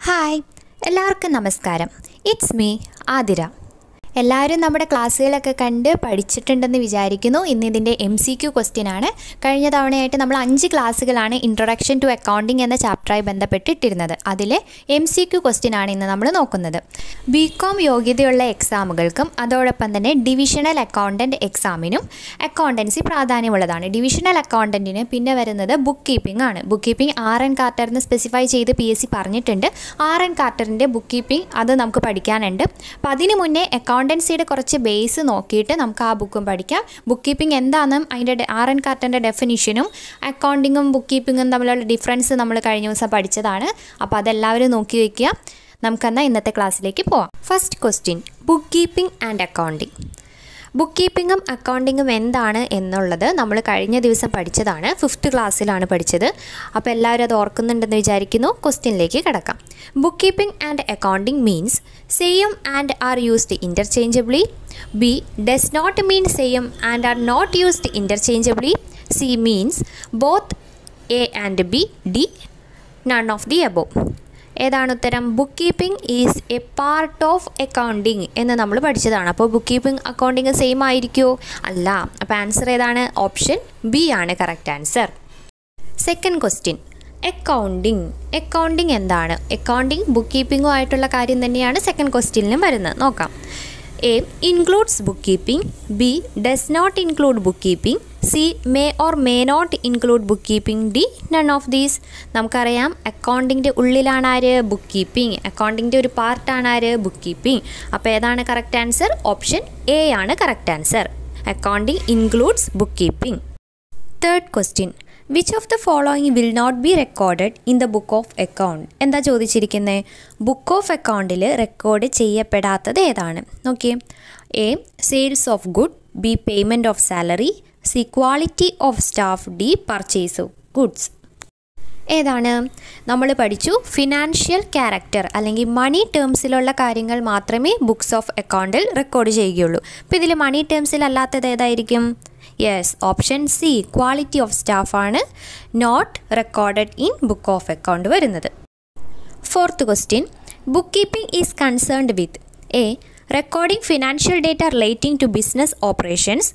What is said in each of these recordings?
hi എല്ലാവർക്കും നമസ്കാരം it's me Athira എല്ലാവരും നമ്മുടെ ക്ലാസ്സുകളൊക്കെ കണ്ട് പഠിച്ചിട്ടുണ്ടെന്ന് വിചാരിക്കുന്നു ഇന്ന് ഇതിൻ്റെ എം സി ക്യു ക്വസ്റ്റ്യൻ ആണ് കഴിഞ്ഞ തവണയായിട്ട് നമ്മൾ അഞ്ച് ക്ലാസ്സുകളാണ് ഇൻട്രൊഡക്ഷൻ ടു അക്കൗണ്ടിങ് എന്ന ചാപ്റ്ററായി ബന്ധപ്പെട്ടിട്ടിരുന്നത് അതിലെ എം സി ക്യു ക്വസ്റ്റ്യൻ ആണ് ഇന്ന് നമ്മൾ നോക്കുന്നത് ബി കോം യോഗ്യതയുള്ള എക്സാമുകൾക്കും അതോടൊപ്പം തന്നെ ഡിവിഷണൽ അക്കൗണ്ടൻറ്റ് എക്സാമിനും അക്കൗണ്ടൻസി പ്രാധാന്യമുള്ളതാണ് ഡിവിഷണൽ അക്കൗണ്ടൻറ്റിന് പിന്നെ വരുന്നത് ബുക്ക് കീപ്പിംഗ് ആണ് ബുക്ക് കീപ്പിംഗ് ആർ എൻ കാർട്ടറിന് സ്പെസിഫൈ ചെയ്ത് പി എസ് സി പറഞ്ഞിട്ടുണ്ട് ആർ എൻ കാർട്ടറിൻ്റെ ബുക്ക് കീപ്പിംഗ് അത് നമുക്ക് പഠിക്കാനുണ്ട് അപ്പം അതിന് മുന്നേ അക്കൗണ്ടൻസിയുടെ കുറച്ച് ബേസ് നോക്കിയിട്ട് നമുക്ക് ആ ബുക്കും പഠിക്കാം ബുക്ക് കീപ്പിംഗ് എന്താണെന്നും അതിൻ്റെ ആർ എൻ കാർട്ടൻ്റെ ഡെഫിനിഷനും അക്കൗണ്ടിങ്ങും ബുക്ക് കീപ്പിങ്ങും തമ്മിലുള്ള ഡിഫറൻസ് നമ്മൾ കഴിഞ്ഞ ദിവസം പഠിച്ചതാണ് അപ്പോൾ അതെല്ലാവരും നോക്കി വയ്ക്കുക നമുക്കെന്നാൽ ഇന്നത്തെ ക്ലാസ്സിലേക്ക് പോവാം first question bookkeeping and accounting ബുക്ക് കീപ്പിങ്ങും അക്കൗണ്ടിങ്ങും എന്താണ് എന്നുള്ളത് നമ്മൾ കഴിഞ്ഞ ദിവസം പഠിച്ചതാണ് ഫിഫ്ത്ത് ക്ലാസ്സിലാണ് പഠിച്ചത് അപ്പോൾ എല്ലാവരും അത് ഓർക്കുന്നുണ്ടെന്ന് വിചാരിക്കുന്നു ക്വസ്റ്റ്യനിലേക്ക് കിടക്കാം bookkeeping and accounting means same and are used interchangeably B does not mean same and are not used interchangeably C means both A and B D none of the above ഏതാണ് ഉത്തരം bookkeeping is a part of accounting എന്ന് നമ്മൾ പഠിച്ചതാണ് അപ്പോൾ book keeping accounting same ആയിരിക്കുമോ അല്ല അപ്പോൾ answer ഏതാണ് ഓപ്ഷൻ ബി ആണ് correct answer second question accounting accounting എന്താണ് അക്കൗണ്ടിങ് ബുക്ക് കീപ്പിങ്ങും ആയിട്ടുള്ള കാര്യം തന്നെയാണ് സെക്കൻഡ് ക്വസ്റ്റ്യനിലും വരുന്നത് നോക്കാം A includes bookkeeping B does not include bookkeeping C may or may not include bookkeeping D none of these നമുക്കറിയാം അക്കൗണ്ടിൻ്റെ ഉള്ളിലാണ് ആര് ബുക്ക് കീപ്പിംഗ് അക്കൗണ്ടിൻ്റെ ഒരു പാർട്ടാണ് ആര് ബുക്ക് കീപ്പിംഗ് അപ്പോൾ ഏതാണ് കറക്റ്റ് ആൻസർ ഓപ്ഷൻ എ ആണ് correct answer accounting includes bookkeeping third question which of the following will not be recorded in the book of account എന്താ ചോദിച്ചിരിക്കുന്നത് ബുക്ക് ഓഫ് അക്കൗണ്ടിൽ റെക്കോർഡ് ചെയ്യപ്പെടാത്തത് ഏതാണ് നോക്കിയേ A sales of good B payment of salary C quality of staff D purchase of goods ഏതാണ് നമ്മൾ പഠിച്ചു financial character അല്ലെങ്കിൽ മണി ടേംസിലുള്ള കാര്യങ്ങൾ മാത്രമേ ബുക്സ് ഓഫ് അക്കൗണ്ടിൽ റെക്കോർഡ് ചെയ്യുകയുള്ളൂ അപ്പോൾ ഇതിൽ മണി ടേംസിൽ അല്ലാത്തത് ഏതായിരിക്കും yes option C quality of സ്റ്റാഫാണ് not recorded in book of account വരുന്നത് fourth question bookkeeping is concerned with A recording financial data relating to business operations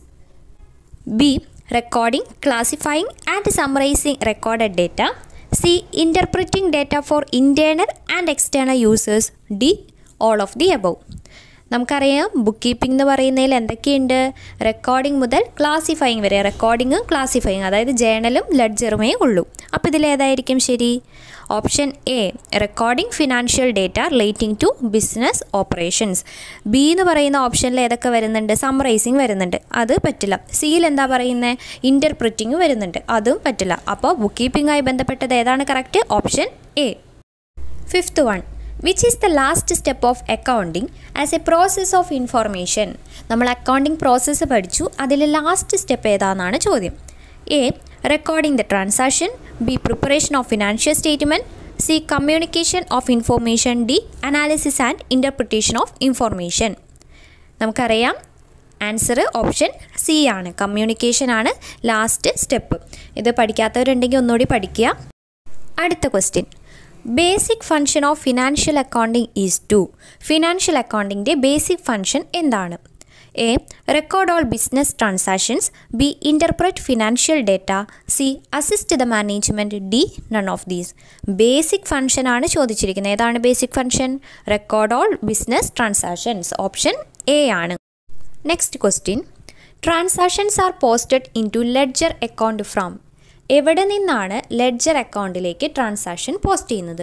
B recording classifying and summarising recorded data C interpreting data for internal and external users D all of the above നമുക്കറിയാം bookkeeping എന്ന് പറയുന്നതിൽ എന്തൊക്കെയുണ്ട് recording മുതൽ classifying വരെ റെക്കോർഡിങ്ങും classifying അതായത് ജേണലും ലെഡ്ജറുമേ ഉള്ളൂ അപ്പോൾ ഇതിലേതായിരിക്കും ശരി option A recording financial data relating to business operations B എന്ന് പറയുന്ന ഓപ്ഷനിൽ ഏതൊക്കെ വരുന്നുണ്ട് സമ്മറൈസിങ് വരുന്നുണ്ട് അത് പറ്റില്ല സിയിൽ എന്താ പറയുന്നത് ഇൻ്റർപ്രിറ്റിംഗ് വരുന്നുണ്ട് അതും പറ്റില്ല അപ്പോൾ ബുക്ക് കീപ്പിംഗുമായി ബന്ധപ്പെട്ടത് ഏതാണ് correct option A fifth one which is the last step of accounting as a process of information നമ്മൾ അക്കൗണ്ടിങ് പ്രോസസ്സ് പഠിച്ചു അതിൽ ലാസ്റ്റ് സ്റ്റെപ്പ് ഏതാണെന്നാണ് ചോദ്യം A recording the transaction B preparation of financial statement C communication of information D analysis and interpretation of information നമുക്കറിയാം answer option C ആണ് communication ആണ് last step ഇത് പഠിക്കാത്തവരുണ്ടെങ്കിൽ ഒന്നുകൂടി പഠിക്കുക അടുത്ത question basic function of financial accounting is to financial അക്കൗണ്ടിൻ്റെ basic function എന്താണ് A record all business transactions B interpret financial data C assist the management D none of these basic function ആണ് ചോദിച്ചിരിക്കുന്നത് ഏതാണ് basic function record all business transactions option A ആണ് next question transactions are posted in to ledger account from എവിടെ നിന്നാണ് ledger അക്കൗണ്ടിലേക്ക് transaction post ചെയ്യുന്നത്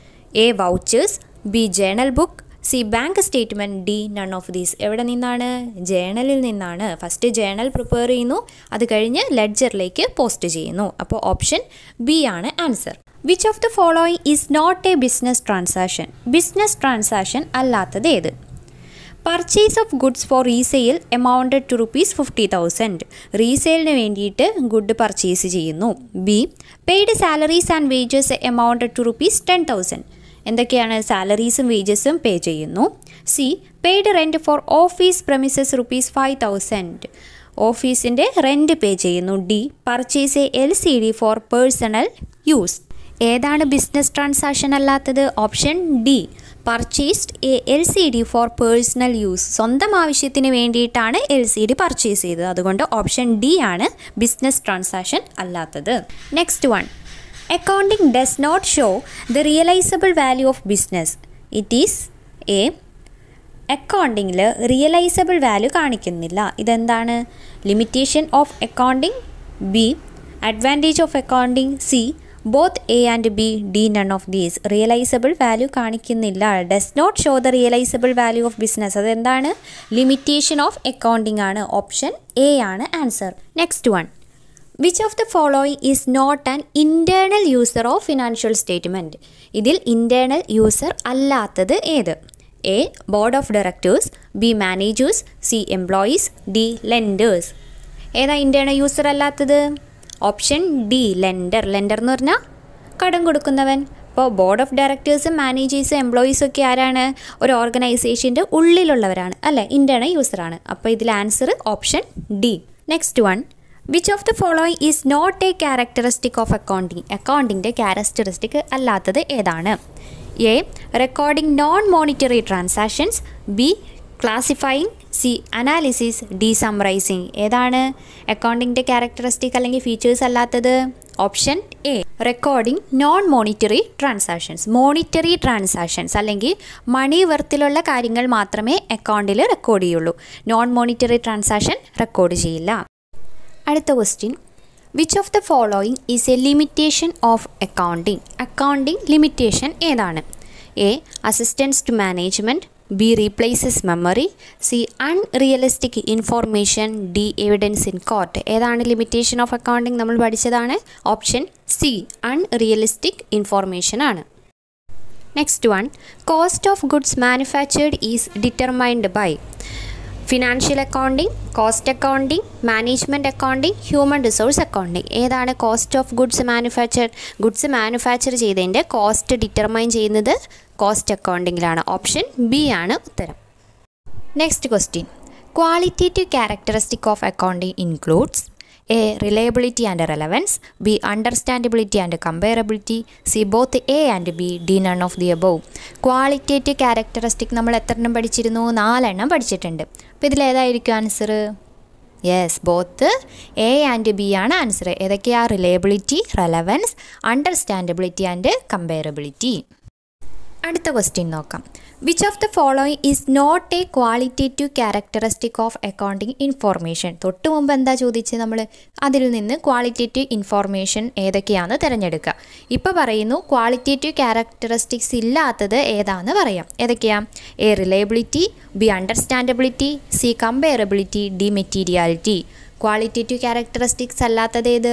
A vouchers B journal book C bank statement D none of these എവിടെ നിന്നാണ് ജേണലിൽ നിന്നാണ് first journal prepare ചെയ്യുന്നു അത് കഴിഞ്ഞ് ലെഡ്ജറിലേക്ക് പോസ്റ്റ് ചെയ്യുന്നു അപ്പോൾ ഓപ്ഷൻ ബി ആണ് answer which of the following is not a business transaction business transaction അല്ലാത്തത് ഏത് purchase of goods for resale amounted to rupees fifty thousand റീസെയിലിന് വേണ്ടിയിട്ട് ഗുഡ് പർച്ചേസ് ചെയ്യുന്നു B paid salaries and wages amounted to rupees ten thousand എന്തൊക്കെയാണ് സാലറീസും വേജസും pay ചെയ്യുന്നു C paid rent for office premises rupees five thousand ഓഫീസിൻ്റെ rent pay ചെയ്യുന്നു D purchase a L C D for personal use ഏതാണ് business transaction അല്ലാത്തത് option D purchased a L C D for personal use സ്വന്തം ആവശ്യത്തിന് വേണ്ടിയിട്ടാണ് L C D purchase ചെയ്തത് അതുകൊണ്ട് option D ആണ് ബിസിനസ് ട്രാൻസാക്ഷൻ അല്ലാത്തത് next one accounting does not show the realisable value of business it is a അക്കൗണ്ടിങ്ങിൽ realisable value കാണിക്കുന്നില്ല ഇതെന്താണ് limitation of accounting B advantage of accounting C both A and B D none of these realisable value കാണിക്കുന്നില്ല does not show the realisable value of business അതെന്താണ് limitation of accounting ആണ് option A ആണ് answer next one which of the following is not an internal user of financial statement ഇതിൽ internal user അല്ലാത്തത് ഏത് A board of directors B managers C employees D lenders ഏതാ internal user അല്ലാത്തത് option D lender lender എന്ന് പറഞ്ഞാൽ കടം കൊടുക്കുന്നവൻ ഇപ്പോൾ board of ഡയറക്ടേഴ്സും മാനേജേഴ്സും എംപ്ലോയീസും ഒക്കെ ആരാണ് ഒരു ഓർഗനൈസേഷൻ്റെ ഉള്ളിലുള്ളവരാണ് അല്ലേ ഇൻറ്റേർണൽ യൂസറാണ് അപ്പോൾ ഇതിൽ answer option D next one which of the following is not a characteristic of accounting അക്കൗണ്ടിൻ്റെ ക്യാരക്ടറിസ്റ്റിക് അല്ലാത്തത് ഏതാണ് A recording non monetary transactions B classifying C analysis D summarising ഏതാണ് അക്കൗണ്ടിൻ്റെ ക്യാരക്ടറിസ്റ്റിക് അല്ലെങ്കിൽ ഫീച്ചേഴ്സ് അല്ലാത്തത് option A recording non monetary transactions monetary transactions അല്ലെങ്കിൽ money വർത്തിലുള്ള കാര്യങ്ങൾ മാത്രമേ അക്കൗണ്ടിൽ റെക്കോർഡ് ചെയ്യുള്ളൂ നോൺ മോണിറ്ററി ട്രാൻസാക്ഷൻ റെക്കോർഡ് ചെയ്യില്ല അടുത്ത question which of the following is a limitation of accounting accounting limitation ഏതാണ് A assistance to management B replaces memory C unrealistic information D evidence in court ഏതാണ് limitation of accounting നമ്മൾ പഠിച്ചതാണ് option C unrealistic information ആണ് next one cost of goods manufactured is determined by financial accounting cost accounting management accounting human resource accounting ഏതാണ് cost of goods manufacture goods manufacture ചെയ്തതിൻ്റെ cost determine ചെയ്യുന്നത് cost അക്കൗണ്ടിങ്ങിലാണ് option B ആണ് ഉത്തരം next question qualitative characteristic of accounting includes A reliability and relevance B understandability and comparability C both A and B D none of the above qualitative characteristic നമ്മൾ എത്ര എണ്ണം പഠിച്ചിരുന്നു നാലെണ്ണം പഠിച്ചിട്ടുണ്ട് അപ്പോൾ ഇതിലേതായിരിക്കും answer yes both A and B ആണ് answer ഏതൊക്കെയാണ് reliability relevance understandability and comparability അടുത്ത ക്വസ്റ്റ്യൻ നോക്കാം which of the following is not a qualitative characteristic of accounting information തൊട്ട് മുമ്പ് എന്താ ചോദിച്ചത് നമ്മൾ അതിൽ നിന്ന് ക്വാളിറ്റേറ്റീവ് ഇൻഫോർമേഷൻ ഏതൊക്കെയാണെന്ന് തിരഞ്ഞെടുക്കുക ഇപ്പോൾ പറയുന്നു ക്വാളിറ്റേറ്റീവ് ക്യാരക്ടറിസ്റ്റിക്സ് ഇല്ലാത്തത് ഏതാണെന്ന് പറയാം ഏതൊക്കെയാ A reliability B understandability C comparability D materiality qualitative characteristics അല്ലാത്തത് ഏത്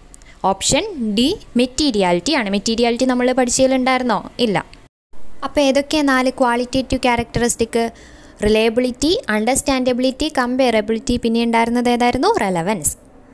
ഓപ്ഷൻ ഡി മെറ്റീരിയാലിറ്റി ആണ് മെറ്റീരിയാലിറ്റി നമ്മൾ പഠിച്ചതിലുണ്ടായിരുന്നോ ഇല്ല അപ്പോൾ ഏതൊക്കെയാണ് നാല് qualitative characteristic reliability understandability comparability പിന്നെ ഉണ്ടായിരുന്നത് ഏതായിരുന്നു റെലവൻസ്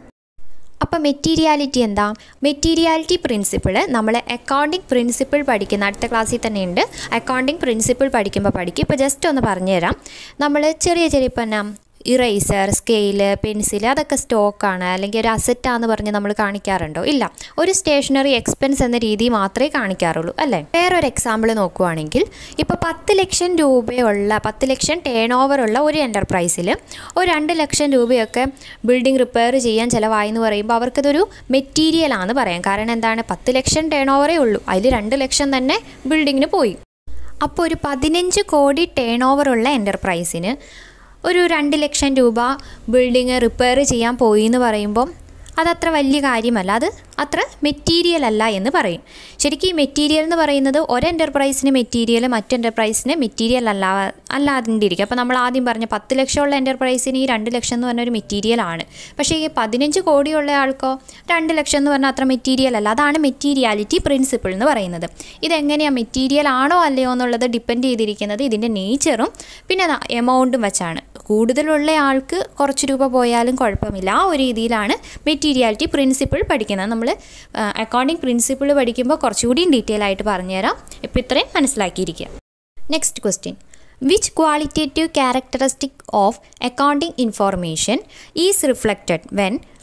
അപ്പോൾ മെറ്റീരിയാലിറ്റി എന്താ മെറ്റീരിയാലിറ്റി പ്രിൻസിപ്പിൾ നമ്മൾ അക്കൗണ്ടിങ് പ്രിൻസിപ്പിൾ പഠിക്കുന്ന അടുത്ത ക്ലാസ്സിൽ തന്നെ ഉണ്ട് അക്കൗണ്ടിങ് പ്രിൻസിപ്പിൾ പഠിക്കുമ്പോൾ പഠിക്കും ഇപ്പോൾ ജസ്റ്റ് ഒന്ന് പറഞ്ഞുതരാം നമ്മൾ ചെറിയ ചെറിയ ഇപ്പം എന്നാ ഇറേസർ സ്കെയില് പെൻസിൽ അതൊക്കെ സ്റ്റോക്കാണ് അല്ലെങ്കിൽ ഒരു അസറ്റാന്ന് പറഞ്ഞ് നമ്മൾ കാണിക്കാറുണ്ടോ ഇല്ല ഒരു സ്റ്റേഷനറി എക്സ്പെൻസ് എന്ന രീതി മാത്രമേ കാണിക്കാറുള്ളൂ അല്ലേ വേറൊരു എക്സാമ്പിൾ നോക്കുവാണെങ്കിൽ ഇപ്പോൾ പത്ത് ലക്ഷം രൂപയുള്ള പത്ത് ലക്ഷം ടേൺ ഓവർ ഉള്ള ഒരു എൻ്റർപ്രൈസിൽ ഒരു രണ്ട് ലക്ഷം രൂപയൊക്കെ ബിൽഡിംഗ് റിപ്പയർ ചെയ്യാൻ ചിലവായി എന്ന് പറയുമ്പോൾ അവർക്കതൊരു മെറ്റീരിയലാണെന്ന് പറയാം കാരണം എന്താണ് പത്ത് ലക്ഷം ടേൺ ഓവറേ ഉള്ളൂ അതിൽ രണ്ട് ലക്ഷം തന്നെ ബിൽഡിങ്ങിന് പോയി അപ്പോൾ ഒരു പതിനഞ്ച് കോടി ടേൺ ഓവർ ഉള്ള എൻ്റർപ്രൈസിന് ഒരു രണ്ട് ലക്ഷം രൂപ ബിൽഡിങ് റിപ്പയർ ചെയ്യാൻ പോയി എന്ന് പറയുമ്പം അതത്ര വലിയ കാര്യമല്ല അത് അത്ര മെറ്റീരിയൽ അല്ല എന്ന് പറയും ശരിക്കും ഈ മെറ്റീരിയൽ എന്ന് പറയുന്നത് ഒരു എൻ്റർപ്രൈസിന് മെറ്റീരിയൽ മറ്റു എൻ്റർപ്രൈസിന് മെറ്റീരിയൽ അല്ല അല്ലാതിരിക്കും അപ്പോൾ നമ്മൾ ആദ്യം പറഞ്ഞ പത്ത് ലക്ഷമുള്ള എൻ്റർപ്രൈസിന് ഈ രണ്ട് ലക്ഷം എന്ന് പറഞ്ഞ ഒരു മെറ്റീരിയലാണ് പക്ഷേ ഈ പതിനഞ്ച് കോടിയുള്ള ആൾക്കോ രണ്ട് ലക്ഷം എന്ന് പറഞ്ഞാൽ അത്ര മെറ്റീരിയൽ അല്ല അതാണ് മെറ്റീരിയാലിറ്റി പ്രിൻസിപ്പിൾ എന്ന് പറയുന്നത് ഇതെങ്ങനെയാണ് മെറ്റീരിയൽ ആണോ അല്ലയോ എന്നുള്ളത് ഡിപ്പെൻഡ് ചെയ്തിരിക്കുന്നത് ഇതിൻ്റെ നേച്ചറും പിന്നെ എമൗണ്ടും വെച്ചാണ് കൂടുതലുള്ള ആൾക്ക് കുറച്ച് രൂപ പോയാലും കുഴപ്പമില്ല ആ ഒരു രീതിയിലാണ് മെറ്റീരിയാലിറ്റി പ്രിൻസിപ്പിൾ പഠിക്കുന്നത് നമ്മൾ അക്കൗണ്ടിങ് പ്രിൻസിപ്പിൾ പഠിക്കുമ്പോൾ കുറച്ചുകൂടി ഡീറ്റെയിൽ ആയിട്ട് പറഞ്ഞുതരാം ഇപ്പോൾ ഇത്രയും മനസ്സിലാക്കിയിരിക്കുക next question which qualitative characteristic of accounting information is reflected when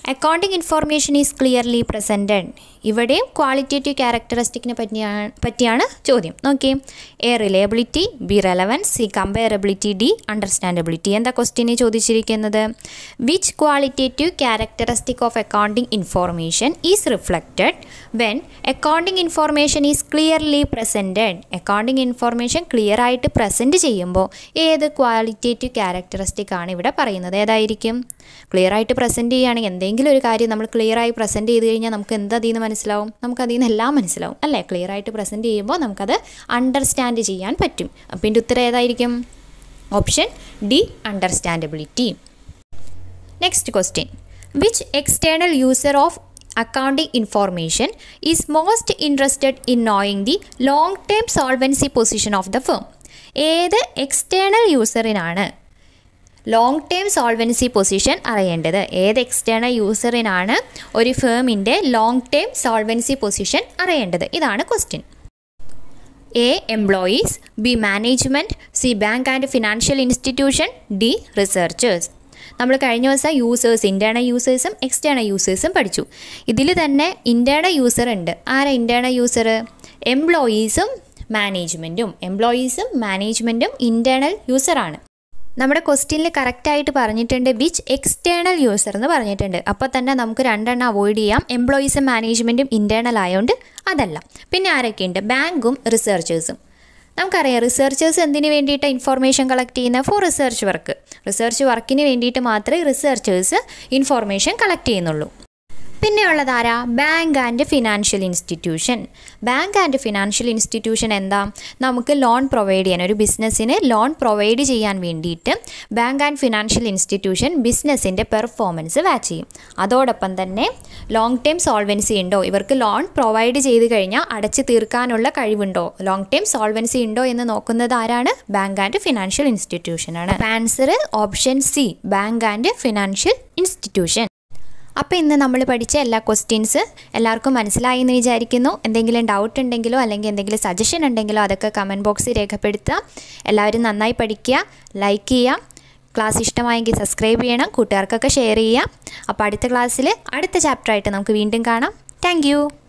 accounting information is clearly presented ഇവിടെയും ക്വാളിറ്റേറ്റീവ് ക്യാരക്ടറിസ്റ്റിക്കിനെ പറ്റിയാണ് പറ്റിയാണ് ചോദ്യം നോക്കി A reliability B relevance C comparability D understandability എന്താ ക്വസ്റ്റ്യന് ചോദിച്ചിരിക്കുന്നത് which qualitative characteristic of accounting information is reflected when accounting information is clearly presented accounting information clear ആയിട്ട് പ്രസൻറ്റ് ചെയ്യുമ്പോൾ ഏത് ക്വാളിറ്റേറ്റീവ് ക്യാരക്ടറിസ്റ്റിക് ആണ് ഇവിടെ പറയുന്നത് ഏതായിരിക്കും ക്ലിയർ ആയിട്ട് പ്രസൻറ്റ് ചെയ്യുകയാണെങ്കിൽ എന്തെങ്കിലും ഒരു കാര്യം നമ്മൾ ക്ലിയർ ആയി പ്രസൻറ്റ് ചെയ്ത് കഴിഞ്ഞാൽ നമുക്ക് എന്താ അതിൽ നിന്ന് മനസ്സിലാവും നമുക്ക് അതിൽ നിന്ന് എല്ലാം മനസ്സിലാവും അല്ലേ ക്ലിയർ ആയിട്ട് പ്രസൻറ്റ് ചെയ്യുമ്പോൾ നമുക്കത് അണ്ടർസ്റ്റാൻഡ് ചെയ്യാൻ പറ്റും അപ്പം ഇതിൻ്റെ ഉത്തരം ഏതായിരിക്കും option D understandability next question which external user of accounting information is most interested in knowing the long term solvency position of the firm ഏത് എക്സ്റ്റേണൽ യൂസറിനാണ് ലോങ് ടേം സോൾവൻസി പൊസിഷൻ അറിയേണ്ടത് ഏത് എക്സ്റ്റേണൽ യൂസറിനാണ് ഒരു ഫേമിൻ്റെ ലോങ് ടേം സോൾവൻസി പൊസിഷൻ അറിയേണ്ടത് ഇതാണ് question A employees B management C bank and financial institution D researchers നമ്മൾ കഴിഞ്ഞ ദിവസം യൂസേഴ്സ് ഇൻറ്റേണൽ യൂസേഴ്സും എക്സ്റ്റേണൽ യൂസേഴ്സും പഠിച്ചു ഇതിൽ തന്നെ ഇൻറ്റേണൽ യൂസർ ഉണ്ട് ആരാ ഇൻറ്റേണൽ യൂസർ എംപ്ലോയീസും മാനേജ്മെൻറ്റും എംപ്ലോയീസും മാനേജ്മെൻറ്റും ഇൻറ്റേണൽ യൂസറാണ് നമ്മുടെ ക്വസ്റ്റ്യനിൽ കറക്റ്റായിട്ട് പറഞ്ഞിട്ടുണ്ട് വിച്ച് എക്സ്റ്റേണൽ യൂസർ എന്ന് പറഞ്ഞിട്ടുണ്ട് അപ്പോൾ തന്നെ നമുക്ക് രണ്ടെണ്ണം അവോയ്ഡ് ചെയ്യാം എംപ്ലോയീസും മാനേജ്മെൻറ്റും ഇൻറ്റേണൽ ആയതുകൊണ്ട് അതല്ല പിന്നെ ആരൊക്കെയുണ്ട് ബാങ്കും റിസർച്ചേഴ്സും നമുക്കറിയാം റിസർച്ചേഴ്സ് എന്തിനു വേണ്ടിയിട്ട് ഇൻഫോർമേഷൻ കളക്ട് ചെയ്യുന്ന ഫോർ റിസർച്ച് വർക്ക് റിസർച്ച് വർക്കിന് വേണ്ടിയിട്ട് മാത്രമേ റിസർച്ചേഴ്സ് ഇൻഫോർമേഷൻ കളക്ട് ചെയ്യുന്നുള്ളൂ പിന്നെ ഉള്ളത് ആരാ bank and financial institution bank and financial institution എന്താ നമുക്ക് ലോൺ പ്രൊവൈഡ് ചെയ്യാൻ ഒരു ബിസിനസ്സിന് ലോൺ പ്രൊവൈഡ് ചെയ്യാൻ വേണ്ടിയിട്ട് ബാങ്ക് ആൻഡ് ഫിനാൻഷ്യൽ ഇൻസ്റ്റിറ്റ്യൂഷൻ ബിസിനസ്സിൻ്റെ പെർഫോമൻസ് വാച്ച് ചെയ്യും അതോടൊപ്പം തന്നെ ലോങ് ടേം സോൾവൻസി ഉണ്ടോ ഇവർക്ക് ലോൺ പ്രൊവൈഡ് ചെയ്ത് കഴിഞ്ഞാൽ അടച്ചു തീർക്കാനുള്ള കഴിവുണ്ടോ ലോങ് ടേം സോൾവൻസി ഉണ്ടോ എന്ന് നോക്കുന്നത് ആരാണ് ബാങ്ക് ആൻഡ് ഫിനാൻഷ്യൽ ഇൻസ്റ്റിറ്റ്യൂഷനാണ് answer option C bank and financial institution അപ്പോൾ ഇന്ന് നമ്മൾ പഠിച്ച എല്ലാ ക്വസ്റ്റ്യൻസ് എല്ലാവർക്കും മനസ്സിലായി എന്ന് വിചാരിക്കുന്നു എന്തെങ്കിലും ഡൗട്ട് ഉണ്ടെങ്കിലോ അല്ലെങ്കിൽ എന്തെങ്കിലും സജഷൻ ഉണ്ടെങ്കിലോ അതൊക്കെ കമൻറ്റ് ബോക്സിൽ രേഖപ്പെടുത്തുക എല്ലാവരും നന്നായി പഠിക്കുക ലൈക്ക് ചെയ്യുക ക്ലാസ് ഇഷ്ടമായെങ്കിൽ സബ്സ്ക്രൈബ് ചെയ്യണം കൂട്ടുകാർക്കൊക്കെ ഷെയർ ചെയ്യുക അപ്പോൾ അടുത്ത ക്ലാസ്സിൽ അടുത്ത ചാപ്റ്ററായിട്ട് നമുക്ക് വീണ്ടും കാണാം താങ്ക്